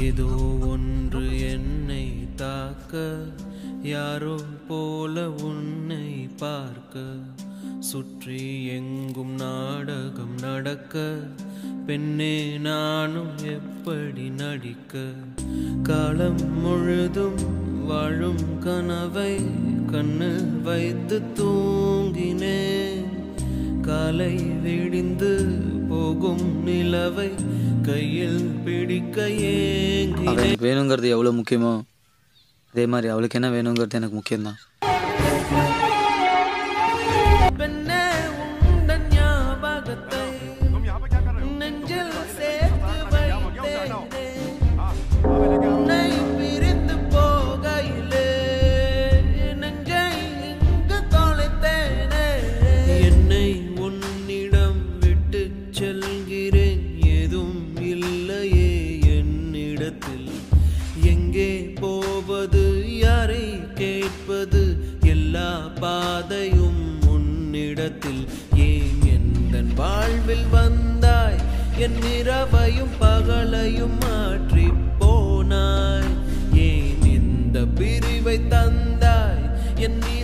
ஏதோ ஒன்று என்னை தாக்க யாரோ போல உன்னை பார்க்க சுற்றி எங்கும் நாடகம் நடக்க பெண்ணே நானும் எப்படி நடிக்க காலம் முழுதும் வாழும் கனவை கண்ணு வைத்து தூங்கினேன் காலை விடிந்து போகும் நிலவை கையில் பிடிக்க ஏங்கினேன் அவள் எனக்கு வேணுங்கிறது எவ்வளோ முக்கியமோ அதே மாதிரி அவளுக்கு என்ன வேணுங்கிறது எனக்கு முக்கியம்தான் பெண்ணே உந்தன் ஞாபகத்தை நெஞ்சில் சேர்த்து வைத்தேனே உன்னை பிரிந்து போகையிலே நெஞ்சை இங்கு தொலைத்தேனே என்னை உன்னிடம் விட்டு செல்கிறேன் ஏதும் இல்லையே என்னிடத்தில் எங்கே போவது யாரை கேட்பது எல்லா பாதையும் உன்னிடத்தில் ஏன் எந்தன் வாழ்வில் வந்தாய் என் இரவையும் பகலையும் மாற்றி போனாய் ஏன் இந்த பிரிவை தந்தாய் என்